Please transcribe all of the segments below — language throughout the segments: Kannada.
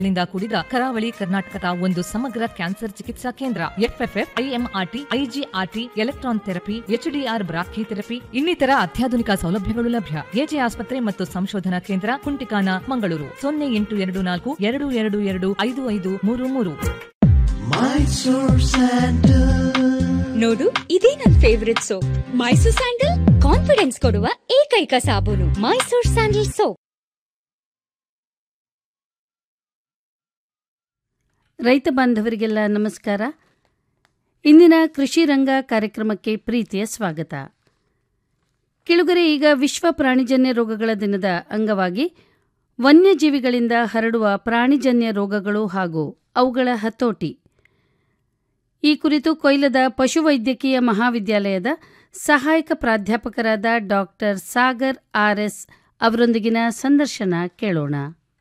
ನಿಂದ ಕೂಡಿದ ಕರಾವಳಿ ಕರ್ನಾಟಕದ ಒಂದು ಸಮಗ್ರ ಕ್ಯಾನ್ಸರ್ ಚಿಕಿತ್ಸಾ ಕೇಂದ್ರ FFF IMRT IGRT electron therapy HDR brachytherapy ಇನ್ನಿತರ ಅತ್ಯಾಧುನಿಕ ಸೌಲಭ್ಯಗಳು ಲಭ್ಯ ಎಜೆ ಆಸ್ಪತ್ರೆ ಮತ್ತು ಸಂಶೋಧನಾ ಕೇಂದ್ರ ಕುಂಟಿಕಾನ ಮಂಗಳೂರು ಸೊನ್ನೆ ಎಂಟು ಎರಡು ನಾಲ್ಕು ಎರಡು ಎರಡು ಎರಡು ಐದು ಐದು ಮೂರು ಮೂರು ನೋಡು ಇದೇ ನನ್ favourite soap Mysore sandal confidence ಕೊಡುವ ಏಕೈಕ ಸಾಬೂನು ಮೈಸೂರ್ ಸ್ಯಾಂಡಲ್ ಸೋಪ್ ರೈತ ಬಾಂಧವರಿಗೆಲ್ಲ ನಮಸ್ಕಾರ ಇಂದಿನ ಕೃಷಿ ರಂಗ ಕಾರ್ಯಕ್ರಮಕ್ಕೆ ಪ್ರೀತಿಯ ಸ್ವಾಗತ ಕೆಳಗರೆ ಈಗ ವಿಶ್ವ ಪ್ರಾಣಿಜನ್ಯ ರೋಗಗಳ ದಿನದ ಅಂಗವಾಗಿ ವನ್ಯಜೀವಿಗಳಿಂದ ಹರಡುವ ಪ್ರಾಣಿಜನ್ಯ ರೋಗಗಳು ಹಾಗೂ ಅವುಗಳ ಹತೋಟಿ ಈ ಕುರಿತು ಕೊಯ್ಲದ ಪಶುವೈದ್ಯಕೀಯ ಮಹಾವಿದ್ಯಾಲಯದ ಸಹಾಯಕ ಪ್ರಾಧ್ಯಾಪಕರಾದ ಡಾಕ್ಟರ್ ಸಾಗರ್ ಆರ್ಎಸ್ ಅವರೊಂದಿಗಿನ ಸಂದರ್ಶನ ಕೇಳೋಣ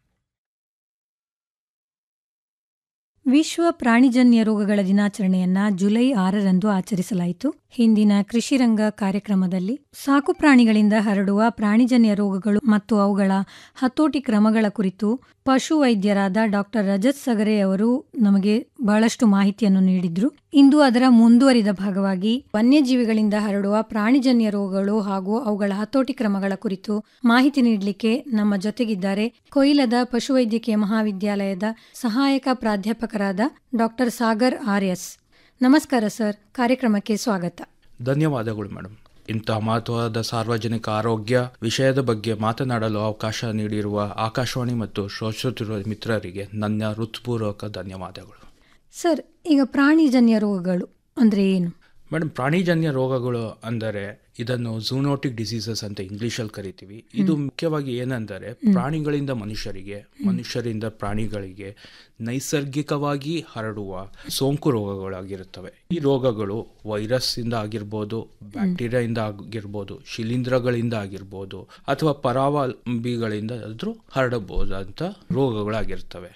ವಿಶ್ವ ಪ್ರಾಣಿಜನ್ಯ ರೋಗಗಳ ದಿನಾಚರಣೆಯನ್ನ ಜುಲೈ ಆರರಂದು ಆಚರಿಸಲಾಯಿತು ಹಿಂದಿನ ಕೃಷಿ ರಂಗ ಕಾರ್ಯಕ್ರಮದಲ್ಲಿ ಸಾಕು ಪ್ರಾಣಿಗಳಿಂದ ಹರಡುವ ಪ್ರಾಣಿಜನ್ಯ ರೋಗಗಳು ಮತ್ತು ಅವುಗಳ ಹತೋಟಿ ಕ್ರಮಗಳ ಕುರಿತು ಪಶು ವೈದ್ಯರಾದ ಡಾಕ್ಟರ್ ರಜತ್ ಸಗರೆ ಅವರು ನಮಗೆ ಬಹಳಷ್ಟು ಮಾಹಿತಿಯನ್ನು ನೀಡಿದ್ರು ಇಂದು ಅದರ ಮುಂದುವರಿದ ಭಾಗವಾಗಿ ವನ್ಯಜೀವಿಗಳಿಂದ ಹರಡುವ ಪ್ರಾಣಿಜನ್ಯ ರೋಗಗಳು ಹಾಗೂ ಅವುಗಳ ಹತೋಟಿ ಕ್ರಮಗಳ ಕುರಿತು ಮಾಹಿತಿ ನೀಡಲಿಕ್ಕೆ ನಮ್ಮ ಜೊತೆಗಿದ್ದಾರೆ ಕೊಯ್ಲದ ಪಶುವೈದ್ಯಕೀಯ ಮಹಾವಿದ್ಯಾಲಯದ ಸಹಾಯಕ ಪ್ರಾಧ್ಯಾಪಕರಾದ ಡಾಕ್ಟರ್ ಸಾಗರ್ ಆರ್ಎಸ್ ನಮಸ್ಕಾರ ಸರ್ ಕಾರ್ಯಕ್ರಮಕ್ಕೆ ಸ್ವಾಗತ ಧನ್ಯವಾದಗಳು ಮೇಡಮ್ ಇಂತಹ ಮಹತ್ವದ ಸಾರ್ವಜನಿಕ ಆರೋಗ್ಯ ವಿಷಯದ ಬಗ್ಗೆ ಮಾತನಾಡಲು ಅವಕಾಶ ನೀಡಿರುವ ಆಕಾಶವಾಣಿ ಮತ್ತು ಶ್ರೋತೃ ಮಿತ್ರರಿಗೆ ನನ್ನ ಹೃತ್ಪೂರ್ವಕ ಧನ್ಯವಾದಗಳು ಸರ್ ಈಗ ಪ್ರಾಣಿಜನ್ಯ ರೋಗಗಳು ಅಂದ್ರೆ ಏನು ಮೇಡಮ್ ಪ್ರಾಣಿಜನ್ಯ ರೋಗಗಳು ಅಂದರೆ ಇದನ್ನು ಝೂನೋಟಿಕ್ ಡಿಸೀಸಸ್ ಅಂತ ಇಂಗ್ಲಿಷಲ್ಲಿ ಕರಿತೀವಿ ಇದು ಮುಖ್ಯವಾಗಿ ಏನಂದರೆ ಪ್ರಾಣಿಗಳಿಂದ ಮನುಷ್ಯರಿಗೆ ಮನುಷ್ಯರಿಂದ ಪ್ರಾಣಿಗಳಿಗೆ ನೈಸರ್ಗಿಕವಾಗಿ ಹರಡುವ ಸೋಂಕು ರೋಗಗಳಾಗಿರುತ್ತವೆ ಈ ರೋಗಗಳು ವೈರಸ್ ಇಂದ ಆಗಿರ್ಬೋದು ಬ್ಯಾಕ್ಟೀರಿಯಾ ಇಂದ ಆಗಿರ್ಬೋದು ಶಿಲೀಂಧ್ರಗಳಿಂದ ಆಗಿರ್ಬೋದು ಅಥವಾ ಪರಾವಲಂಬಿಗಳಿಂದ ಆದ್ರೂ ಹರಡಬಹುದಂತ ರೋಗಗಳಾಗಿರ್ತವೆ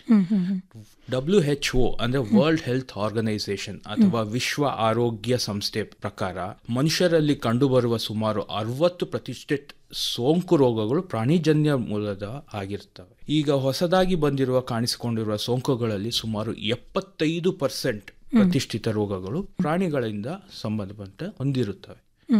ಡಬ್ಲ್ಯೂ ಎಚ್ ಒ ಅಂದ್ರೆ ವರ್ಲ್ಡ್ ಹೆಲ್ತ್ ಆರ್ಗನೈಸೇಷನ್ ಅಥವಾ ವಿಶ್ವ ಆರೋಗ್ಯ ಸಂಸ್ಥೆ ಪ್ರಕಾರ ಮನುಷ್ಯರಲ್ಲಿ ಕಂಡುಬರುವ ಸುಮಾರು ಅರವತ್ತು ಪ್ರತಿಷ್ಠಿತ ಸೋಂಕು ರೋಗಗಳು ಪ್ರಾಣಿಜನ್ಯ ಮೂಲದ ಆಗಿರ್ತವೆ ಈಗ ಹೊಸದಾಗಿ ಬಂದಿರುವ ಕಾಣಿಸಿಕೊಂಡಿರುವ ಸೋಂಕುಗಳಲ್ಲಿ ಸುಮಾರು ಎಪ್ಪತ್ತೈದು ಪರ್ಸೆಂಟ್ ಪ್ರತಿಷ್ಠಿತ ರೋಗಗಳು ಪ್ರಾಣಿಗಳಿಂದ ಸಂಬಂಧಪಟ್ಟ ಹೊಂದಿರುತ್ತವೆ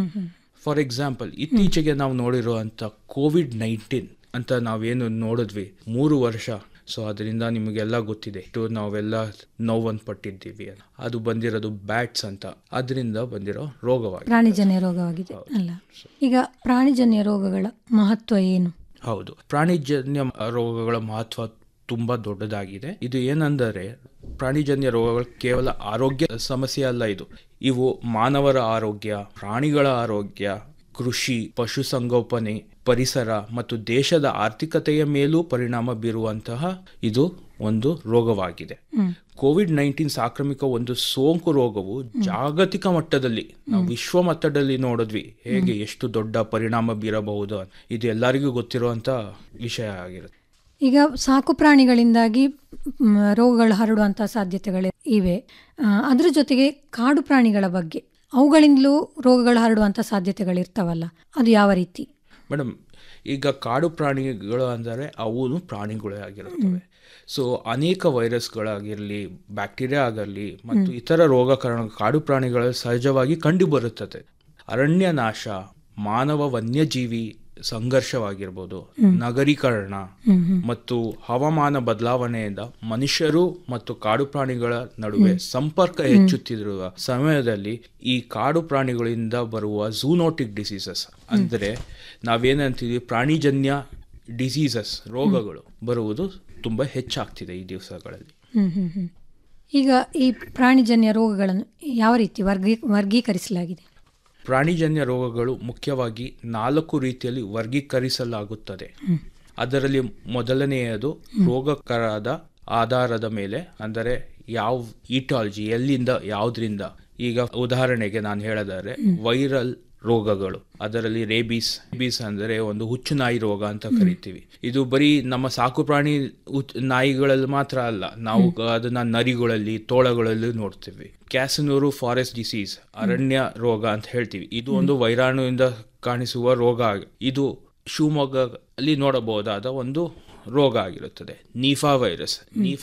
ಫಾರ್ ಎಕ್ಸಾಂಪಲ್ ಇತ್ತೀಚೆಗೆ ನಾವು ನೋಡಿರುವಂತ ಕೋವಿಡ್ ನೈನ್ಟೀನ್ ಅಂತ ನಾವೇನು ನೋಡಿದ್ವಿ ಮೂರು ವರ್ಷ ಸೊ ಅದರಿಂದ ನಿಮಗೆಲ್ಲ ಗೊತ್ತಿದೆ ಇಷ್ಟು ನಾವೆಲ್ಲ ನೋವನ್ನು ಪಟ್ಟಿದ್ದೀವಿ ಅದು ಬಂದಿರೋದು ಬ್ಯಾಟ್ಸ್ ಅಂತ ಅದರಿಂದ ಬಂದಿರೋ ರೋಗವಾಗಿದೆ ಪ್ರಾಣಿಜನ್ಯ ರೋಗವಾಗಿದೆ ಅಲ್ಲ ಈಗ ಪ್ರಾಣಿಜನ್ಯ ರೋಗಗಳ ಮಹತ್ವ ಏನು ಹೌದು ಪ್ರಾಣಿಜನ್ಯ ರೋಗಗಳ ಮಹತ್ವ ತುಂಬಾ ದೊಡ್ಡದಾಗಿದೆ ಇದು ಏನಂದರೆ ಪ್ರಾಣಿಜನ್ಯ ರೋಗಗಳು ಕೇವಲ ಆರೋಗ್ಯ ಸಮಸ್ಯೆ ಅಲ್ಲ ಇದು ಇವು ಮಾನವರ ಆರೋಗ್ಯ ಪ್ರಾಣಿಗಳ ಆರೋಗ್ಯ ಕೃಷಿ ಪಶುಸಂಗೋಪನೆ ಪರಿಸರ ಮತ್ತು ದೇಶದ ಆರ್ಥಿಕತೆಯ ಮೇಲೂ ಪರಿಣಾಮ ಬೀರುವಂತಹ ಇದು ಒಂದು ರೋಗವಾಗಿದೆ ಕೋವಿಡ್ ನೈನ್ಟೀನ್ ಸಾಂಕ್ರಾಮಿಕ ಒಂದು ಸೋಂಕು ರೋಗವು ಜಾಗತಿಕ ಮಟ್ಟದಲ್ಲಿ ನಾವು ವಿಶ್ವ ಮಟ್ಟದಲ್ಲಿ ನೋಡಿದ್ವಿ ಹೇಗೆ ಎಷ್ಟು ದೊಡ್ಡ ಪರಿಣಾಮ ಬೀರಬಹುದು ಇದು ಎಲ್ಲರಿಗೂ ಗೊತ್ತಿರುವಂತ ವಿಷಯ ಆಗಿರುತ್ತೆ ಈಗ ಸಾಕು ಪ್ರಾಣಿಗಳಿಂದಾಗಿ ಮ್, ರೋಗಗಳು ಹರಡುವಂಥ ಸಾಧ್ಯತೆಗಳು ಇವೆ ಆ, ಅದ್ರ ಜೊತೆಗೆ ಕಾಡು ಪ್ರಾಣಿಗಳ ಬಗ್ಗೆ ಅವುಗಳಿಂದಲೂ ರೋಗಗಳು ಹರಡುವಂಥ ಸಾಧ್ಯತೆಗಳಿರ್ತಾವಲ್ಲ ಅದು ಯಾವ ರೀತಿ ಮೇಡಮ್ ಈಗ ಕಾಡು ಪ್ರಾಣಿಗಳು ಅಂದರೆ ಅವು ಪ್ರಾಣಿಗಳೇ ಆಗಿರುತ್ತವೆ ಸೊ ಅನೇಕ ವೈರಸ್ಗಳಾಗಿರಲಿ ಬ್ಯಾಕ್ಟೀರಿಯಾ ಆಗಲಿ ಮತ್ತು ಇತರ ರೋಗ ಕಾರಣ ಕಾಡು ಪ್ರಾಣಿಗಳು ಸಹಜವಾಗಿ ಕಂಡುಬರುತ್ತದೆ ಅರಣ್ಯ ನಾಶ ಮಾನವ ವನ್ಯಜೀವಿ ಸಂಘರ್ಷವಾಗಿರ್ಬೋದು ನಗರೀಕರಣ ಮತ್ತು ಹವಾಮಾನ ಬದಲಾವಣೆಯಿಂದ ಮನುಷ್ಯರು ಮತ್ತು ಕಾಡು ಪ್ರಾಣಿಗಳ ನಡುವೆ ಸಂಪರ್ಕ ಹೆಚ್ಚುತ್ತಿರುವ ಸಮಯದಲ್ಲಿ ಈ ಕಾಡು ಪ್ರಾಣಿಗಳಿಂದ ಬರುವ ಝೂನೋಟಿಕ್ ಡಿಸೀಸಸ್ ಅಂದರೆ ನಾವೇನಂತೀವಿ ಪ್ರಾಣಿಜನ್ಯ ಡಿಸೀಸಸ್ ರೋಗಗಳು ಬರುವುದು ತುಂಬಾ ಹೆಚ್ಚಾಗ್ತಿದೆ ಈ ದಿವಸಗಳಲ್ಲಿ ಹ್ಮ್ ಹ್ಮ್ ಹ್ಮ್ ಈಗ ಈ ಪ್ರಾಣಿಜನ್ಯ ರೋಗಗಳನ್ನು ಯಾವ ರೀತಿ ವರ್ಗೀ ವರ್ಗೀಕರಿಸಲಾಗಿದೆ ಪ್ರಾಣಿಜನ್ಯ ರೋಗಗಳು ಮುಖ್ಯವಾಗಿ ನಾಲ್ಕು ರೀತಿಯಲ್ಲಿ ವರ್ಗೀಕರಿಸಲಾಗುತ್ತದೆ ಅದರಲ್ಲಿ ಮೊದಲನೆಯದು ರೋಗಕರದ ಆಧಾರದ ಮೇಲೆ ಅಂದರೆ ಯಾವ ಈಟಾಲಜಿ ಎಲ್ಲಿಂದ ಯಾವುದರಿಂದ ಈಗ ಉದಾಹರಣೆಗೆ ನಾನು ಹೇಳದಾದ್ರೆ ವೈರಲ್ ರೋಗಗಳು ಅದರಲ್ಲಿ ರೇಬೀಸ್ ರೇಬೀಸ್ ಅಂದರೆ ಒಂದು ಹುಚ್ಚು ನಾಯಿ ರೋಗ ಅಂತ ಕರಿತೀವಿ ಇದು ಬರೀ ನಮ್ಮ ಸಾಕು ಪ್ರಾಣಿ ಹುಚ್ಚ್- ನಾಯಿಗಳಲ್ಲಿ ಮಾತ್ರ ಅಲ್ಲ ನಾವು ಅದನ್ನ ನರಿಗಳಲ್ಲಿ ತೋಳಗಳಲ್ಲಿ ನೋಡ್ತೀವಿ ಕ್ಯಾಸನೂರು ಫಾರೆಸ್ಟ್ ಡಿಸೀಸ್ ಅರಣ್ಯ ರೋಗ ಅಂತ ಹೇಳ್ತೀವಿ ಇದು ಒಂದು ವೈರಾಣುವಿಂದ ಕಾಣಿಸುವ ರೋಗ ಆಗಿ- ಇದು ಶಿವಮೊಗ್ಗ ಅಲ್ಲಿ ನೋಡಬಹುದಾದ ಒಂದು ರೋಗ ಆಗಿರುತ್ತದೆ ನೀಫಾ ವೈರಸ್ ನೀಫಾ